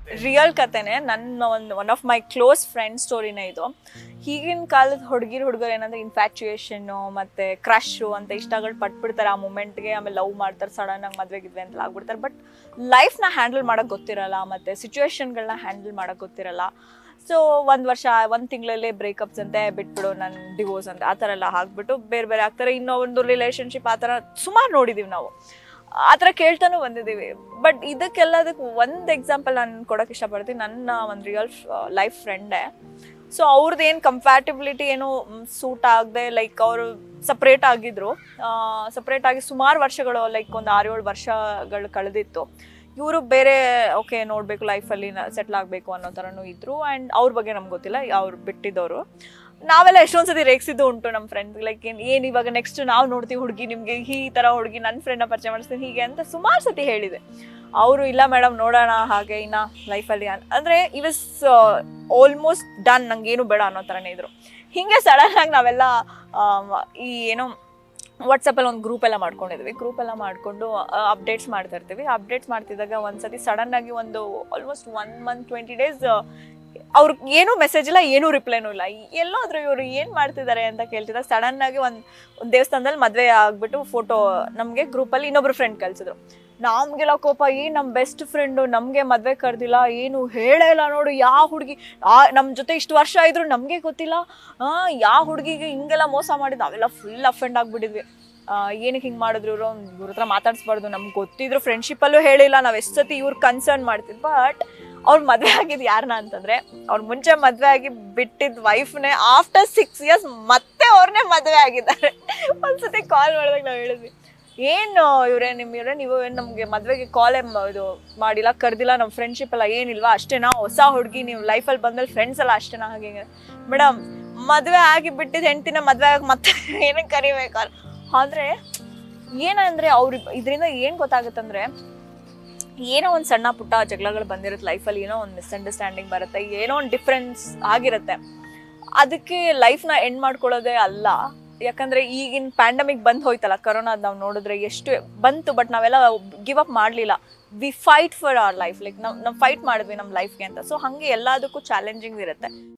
real ಕತೆನೆ ನನ್ನ ಒಂದು one of my close friend ಸ್ಟೋರಿನೇ ಇದು ಈಗಿನ ಕಾಲದ ಹುಡುಗಿರ್ ಹುಡುಗರು ಏನಂದ್ರೆ ಇನ್ಫ್ಯಾಚುಯೇಷನ್ನು ಮತ್ತೆ ಕ್ರಶು ಅಂತ ಇಷ್ಟಗಳು ಪಟ್ಬಿಡ್ತಾರೆ ಆ ಮೂಮೆಂಟ್ಗೆ ಆಮೇಲೆ ಲವ್ ಮಾಡ್ತಾರೆ ಸಡನ್ ಆಗಿ ಮದ್ವೆಗಿದ್ವಿ ಅಂತ ಆಗ್ಬಿಡ್ತಾರೆ ಬಟ್ ಲೈಫ್ನ ಹ್ಯಾಂಡಲ್ ಮಾಡೋಕೆ ಗೊತ್ತಿರಲ್ಲ ಮತ್ತೆ ಸಿಚುವೇಶನ್ಗಳನ್ನ ಹ್ಯಾಂಡಲ್ ಮಾಡೋಕೆ ಗೊತ್ತಿರಲ್ಲ ಸೊ ಒಂದು ವರ್ಷ ಒಂದು ತಿಂಗಳಲ್ಲೇ ಬ್ರೇಕಪ್ಸ್ ಅಂತೆ ಬಿಟ್ಬಿಡು ನನ್ನ ಡಿವೋರ್ಸ್ ಅಂತ ಆ ಥರ ಎಲ್ಲ ಹಾಕ್ಬಿಟ್ಟು ಬೇರೆ ಬೇರೆ ಆಗ್ತಾರೆ ಇನ್ನೂ ಒಂದು ರಿಲೇಷನ್ಶಿಪ್ ಆ ಥರ ಸುಮಾರು ನೋಡಿದ್ದೀವಿ ನಾವು ಆ ಥರ ಕೇಳ್ತಾನೂ ಬಂದಿದ್ದೀವಿ ಬಟ್ ಇದಕ್ಕೆಲ್ಲದಕ್ಕೆ ಒಂದು ಎಕ್ಸಾಂಪಲ್ ನಾನು ಕೊಡೋಕೆ ಇಷ್ಟಪಡ್ತೀನಿ ನನ್ನ ಒಂದು ರಿಯಲ್ ಲೈಫ್ ಫ್ರೆಂಡೇ ಸೊ ಅವ್ರದ್ದು ಏನು ಕಂಪ್ಯಾಟಿಬಿಲಿಟಿ ಏನು ಸೂಟ್ ಆಗದೆ ಲೈಕ್ ಅವರು ಸಪ್ರೇಟ್ ಆಗಿದ್ರು ಸಪ್ರೇಟ್ ಆಗಿ ಸುಮಾರು ವರ್ಷಗಳು ಲೈಕ್ ಒಂದು ಆರು ಏಳು ವರ್ಷಗಳು ಕಳೆದಿತ್ತು ಇವರು ಬೇರೆ ಓಕೆ ನೋಡಬೇಕು ಲೈಫಲ್ಲಿ ಸೆಟ್ಲ್ ಆಗಬೇಕು ಅನ್ನೋ ಥರನೂ ಇದ್ರು ಆ್ಯಂಡ್ ಅವ್ರ ಬಗ್ಗೆ ನಮ್ಗೆ ಗೊತ್ತಿಲ್ಲ ಅವ್ರು ಬಿಟ್ಟಿದ್ದವರು ನಾವೆಲ್ಲ ಎಷ್ಟೊಂದು ಸತಿ ರೇಗಿಸಿದ್ದು ಉಂಟು ನಮ್ಮ ಫ್ರೆಂಡ್ ಲೈಕ್ ಏನು ಏನು ಇವಾಗ ನೆಕ್ಸ್ಟ್ ನಾವು ನೋಡ್ತೀವಿ ಹುಡುಗಿ ನಿಮಗೆ ಈ ಥರ ಹುಡುಗಿ ನನ್ನ ಫ್ರೆಂಡ್ನ ಪರಿಚಯ ಮಾಡಿಸ್ತೀನಿ ಹೀಗೆ ಅಂತ ಸುಮಾರು ಸತಿ ಹೇಳಿದೆ ಅವರು ಇಲ್ಲ ಮೇಡಮ್ ನೋಡೋಣ ಹಾಗೆ ಇನ್ನ ಲೈಫಲ್ಲಿ ಅಂದರೆ ಈ ವಾಸ್ ಆಲ್ಮೋಸ್ಟ್ ಡನ್ ನಂಗೇನು ಬೇಡ ಅನ್ನೋ ಥರನೇ ಇದ್ರು ಹಿಂಗೆ ಸಡನ್ ಆಗಿ ನಾವೆಲ್ಲ ಆಮ್, ಈ ಏನೋ ವಾಟ್ಸಪ್ಪಲ್ಲಿ ಒಂದು ಗ್ರೂಪ್ ಎಲ್ಲ ಮಾಡ್ಕೊಂಡಿದ್ವಿ ಗ್ರೂಪ್ ಎಲ್ಲ ಮಾಡಿಕೊಂಡು ಅಪ್ಡೇಟ್ಸ್ ಮಾಡ್ತಾ ಇರ್ತೀವಿ ಅಪ್ಡೇಟ್ಸ್ ಮಾಡ್ತಿದ್ದಾಗ ಒಂದ್ಸತಿ ಸಡನ್ ಆಗಿ ಒಂದು almost one month twenty days ಅವ್ರಿಗೆ ಏನೂ ಮೆಸೇಜ್ ಇಲ್ಲ ಏನೂ ರಿಪ್ಲೈನೂ ಇಲ್ಲ ಎಲ್ಲೋದ್ರು ಇವರು ಏನು ಮಾಡ್ತಿದ್ದಾರೆ ಅಂತ ಕೇಳ್ತಿದ್ದಾಗ ಸಡನ್ ಆಗಿ ಒಂದು ಒಂದು ದೇವಸ್ಥಾನದಲ್ಲಿ ಮದುವೆ ಆಗ್ಬಿಟ್ಟು ಫೋಟೋ ನಮಗೆ ಗ್ರೂಪಲ್ಲಿ ಇನ್ನೊಬ್ರು ಫ್ರೆಂಡ್ ಕಳ್ಸಿದ್ರು ನಮ್ಗೆಲ್ಲ ಕೋಪ ಏನು ನಮ್ಮ ಬೆಸ್ಟ್ ಫ್ರೆಂಡು ನಮಗೆ ಮದುವೆ ಕರೆದಿಲ್ಲ ಏನು ಹೇಳೇ ಇಲ್ಲ ನೋಡು ಯಾವ ಹುಡುಗಿ ಆ ನಮ್ಮ ಜೊತೆ ಇಷ್ಟು ವರ್ಷ ಇದ್ರು ನಮಗೆ ಗೊತ್ತಿಲ್ಲ ಯಾವ ಹುಡುಗಿಗೆ ಹಿಂಗೆಲ್ಲ ಮೋಸ ಮಾಡಿದ್ದು ನಾವೆಲ್ಲ ಫುಲ್ ಅಫೆಂಡ್ ಆಗಿಬಿಟ್ಟಿದ್ವಿ ಏನಕ್ಕೆ ಹಿಂಗೆ ಮಾಡಿದ್ರು ಇವರು ಇವ್ರ ಹತ್ರ ಮಾತಾಡಿಸ್ಬಾರ್ದು ನಮ್ಗೆ ಗೊತ್ತಿದ್ರು ಫ್ರೆಂಡ್ಶಿಪ್ಪಲ್ಲೂ ಹೇಳಿಲ್ಲ ನಾವು ಎಷ್ಟು ಸತಿ ಇವ್ರು ಕನ್ಸರ್ನ್ ಮಾಡ್ತಿದ್ವಿ ಬಟ್ ಅವ್ರು ಮದುವೆ ಆಗಿದ್ದು ಯಾರನ್ನ ಅಂತಂದ್ರೆ ಅವ್ರು ಮುಂಚೆ ಮದುವೆ ಆಗಿ ಬಿಟ್ಟಿದ್ದ ವೈಫ್ನೇ ಆಫ್ಟರ್ ಸಿಕ್ಸ್ ಇಯರ್ಸ್ ಮತ್ತೆ ಅವ್ರನ್ನೇ ಮದುವೆ ಆಗಿದ್ದಾರೆ ಒಂದ್ಸತಿ ಕಾಲ್ ಮಾಡಿದಾಗ ನಾವು ಹೇಳಿದ್ವಿ ಏನು ಇವ್ರೆ ನಿಮ್ಮ ಇವ್ರೆ ನೀವು ಏನು ನಮಗೆ ಮದುವೆಗೆ ಕಾಲೇ ಇದು ಮಾಡಿಲ್ಲ ಕರ್ದಿಲ್ಲ ನಮ್ಮ ಫ್ರೆಂಡ್ಶಿಪ್ ಎಲ್ಲ ಏನಿಲ್ವಾ ಅಷ್ಟೇನಾ ಹೊಸ ಹುಡುಗಿ ನೀವು ಲೈಫಲ್ಲಿ ಬಂದ್ಮೇಲೆ ಫ್ರೆಂಡ್ಸ್ ಎಲ್ಲ ಅಷ್ಟೇನಾ ಹಾಗೆ ಮೇಡಮ್ ಮದುವೆ ಆಗಿ ಬಿಟ್ಟಿದ್ದು ಹೆಂಡ್ತಿನ ಮದುವೆ ಆಗಿ ಮತ್ತೆ ಏನಕ್ಕೆ ಕರಿಬೇಕು ಆದರೆ ಏನಂದ್ರೆ ಅವ್ರು ಇದರಿಂದ ಏನು ಗೊತ್ತಾಗುತ್ತಂದ್ರೆ ಏನೋ ಒಂದು ಸಣ್ಣ ಪುಟ್ಟ ಜಗಳಗಳು ಬಂದಿರುತ್ತೆ ಲೈಫಲ್ಲಿ ಏನೋ ಒಂದು ಮಿಸ್ಅಂಡರ್ಸ್ಟ್ಯಾಂಡಿಂಗ್ ಬರುತ್ತೆ ಏನೋ ಒಂದು ಡಿಫ್ರೆನ್ಸ್ ಆಗಿರುತ್ತೆ ಅದಕ್ಕೆ ಲೈಫ್ನ ಎಂಡ್ ಮಾಡ್ಕೊಳ್ಳೋದೇ ಅಲ್ಲ ಯಾಕಂದ್ರೆ ಈಗಿನ ಪ್ಯಾಂಡಮಿಕ್ ಬಂದ್ ಹೋಯ್ತಲ್ಲ ಕರೋನಾ ನಾವು ನೋಡಿದ್ರೆ ಎಷ್ಟು ಬಂತು ಬಟ್ ನಾವೆಲ್ಲ ಗಿವ್ ಅಪ್ ಮಾಡಲಿಲ್ಲ we fight for our life like ನಾವು ನಾವು ಫೈಟ್ ಮಾಡಿದ್ವಿ ನಮ್ಮ ಲೈಫ್ಗೆ ಅಂತ ಸೊ ಹಾಗೆ ಎಲ್ಲದಕ್ಕೂ ಚಾಲೆಂಜಿಂಗ್ ಇರುತ್ತೆ